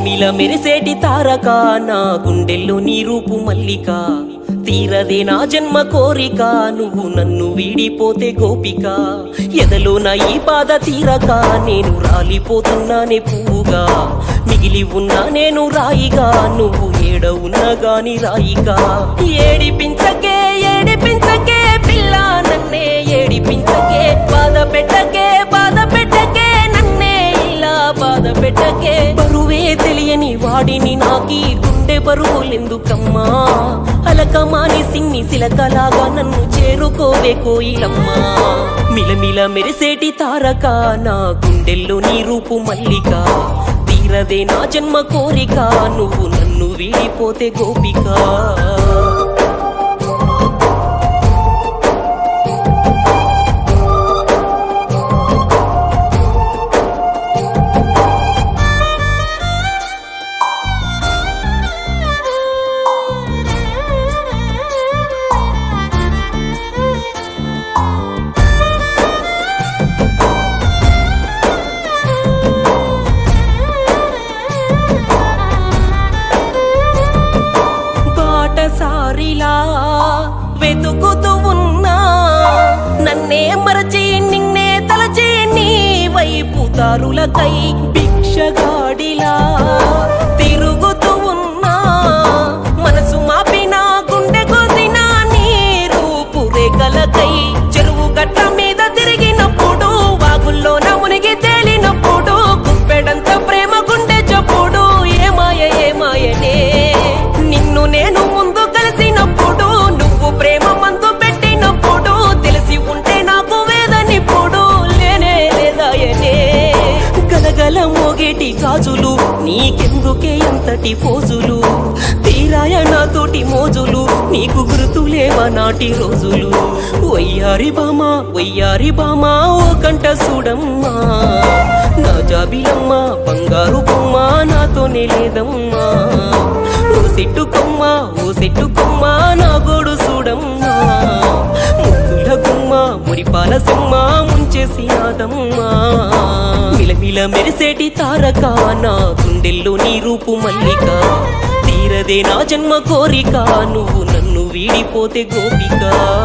మిలమిల మెరిసేటి తారక నా గుండెల్లో నీ రూపు మల్లిక తీరదే నా జన్మ కోరిక నువ్వు నన్ను వీడిపోతే గోపిక ఎదలో నా ఈ బాధ తీరక నేను రాలిపోతున్నానే పువ్వుగా మిగిలి ఉన్నా నేను రాయిగా నువ్వు ఏడ ఉన్నా గాని రాయిగా ఏడిపించకే ఏడిపించకే పిల్ల నన్నే ఏడిపించకే బాధ పెట్టకే బాధ పెట్టకే నన్నే ఇలా బాధ పెట్టకే బరువే తెలియని వాడిని నాకి గుండె బరువులెందుకమ్మా అలకమాని సిన్ని సిలకలాగా నన్ను చేరుకోవే కోయిలమ్మా మిలమిల మెరిసేటి తారక నా గుండెల్లో నీ రూపు మల్లిక తీరదే నా జన్మ కోరిక నువ్వు నన్ను వీడిపోతే గోపిక బాటసారిలా వెతుకుతూ ఉన్నా నన్నే మరచి నిన్నే తలచి నీ వైపు దారులకై భిక్షగాడిలా తిరుగుతూ ఉన్నా మనసు మాపిన గుండె కోసిన నీ రూపు రేఖలకై చెరువు గట్ట మీద తిరిగినప్పుడు వాగుల్లోన మునిగి తేలినప్పుడు గుప్పెడంత ప్రేమ గుండె చప్పుడు ఏమాయ ఏమాయనే నిన్ను నేను ముందు కలిసినప్పుడు నువ్వు ప్రేమ మందు పెట్టినప్పుడు తెలిసి ఉంటే నాకు వేదనిప్పుడు లేనే లేదాయనే గలగల మోగేటి గాజులు నీకెందుకే ఎంతటి ఫోజులు తీరాయ నాతోటి మోజులు నీకు గుర్తులేవా నాటి రోజులు వయ్యారి బామా వయ్యారి బామా ఓ కంట చూడమ్మా నా జాబిలమ్మ బంగారు బొమ్మ నాతోనే లేదమ్మా ఓ సెట్టు కొమ్మ ఓ సెట్టు కొమ్మ నా గోడు చూడమ్మా ముద్దుల గుమ్మ మురిపాల సిమ్మ ముంచేసి నాదమ్మా మిలమిల మెరిసేటి తారక నా గుండెల్లో నీ రూపు మల్లిక తీరదే నా జన్మ కోరిక నువ్వు నన్ను వీడిపోతే గోపిక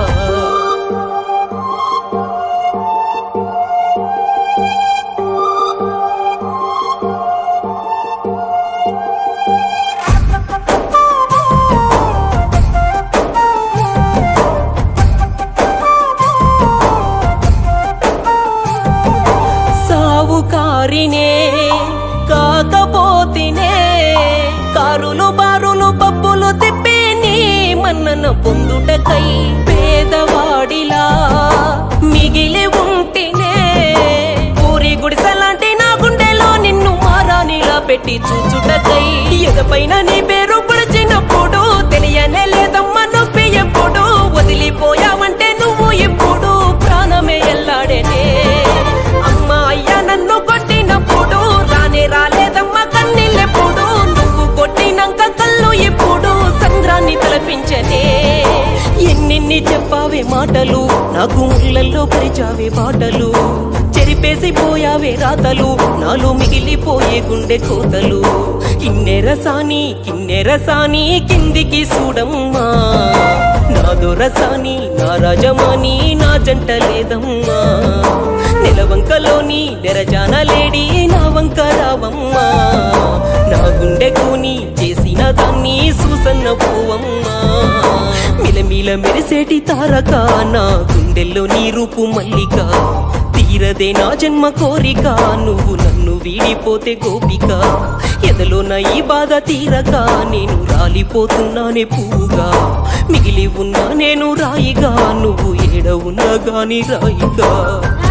సావుకారినే కాకపోతినే కారులు బారులు పప్పులు తిప్పి నీ మన్నన పొందుటకై పేదవాడిలా మిగిలి ఉంటినే ఊరి గుడిసెలాంటి నా గుండెలో నిన్ను మారానిలా పెట్టి చూచుటకై ఎదపైన నీ పేరు పిలిచినప్పుడు తెలియనే లేదమ్మా నొప్పి ఎప్పుడు వదిలిపోయావంటే నువ్వు ఇప్పుడు ప్రాణమే ఎల్లాడేనే అమ్మా అయ్యా నన్ను కొట్టినప్పుడు రానే రాలేదమ్మా కన్నీళ్ళెప్పుడు నువ్వు కొట్టినాక కళ్ళు ఎప్పుడు సంద్రాన్ని తలపించనే ఎన్నెన్ని చెప్పావే మాటలు నాకు ముళ్ళల్లో పరిచావే బాటలు చెరిపేసి పోయావే రాతలు నాలో మిగిలిపోయే గుండె కోతలు కిన్నెర సాని కిన్నెర సాని కిందికి చూడమ్మా నా దొరసాని నా రాజమాని నా జంట లేదమ్మా నెలవంకలోని నెరజాన లేడి నా వంక రావమ్మా నా గుండెకు నీ చేసిన దాన్ని సూసన్న పోవమ్మా మిలమిల మెరిసేటి తారక నా గుండెల్లో నీ రూపు మల్లిక తీరదే నా జన్మ కోరిక నువ్వు నన్ను వీడిపోతే గోపిక ఎదలో నా ఈ బాధ తీరక నేను రాలిపోతున్నానే పువ్వుగా మిగిలి ఉన్నా నేను రాయిగా నువ్వు ఏడ ఉన్నా గాని రాయిగా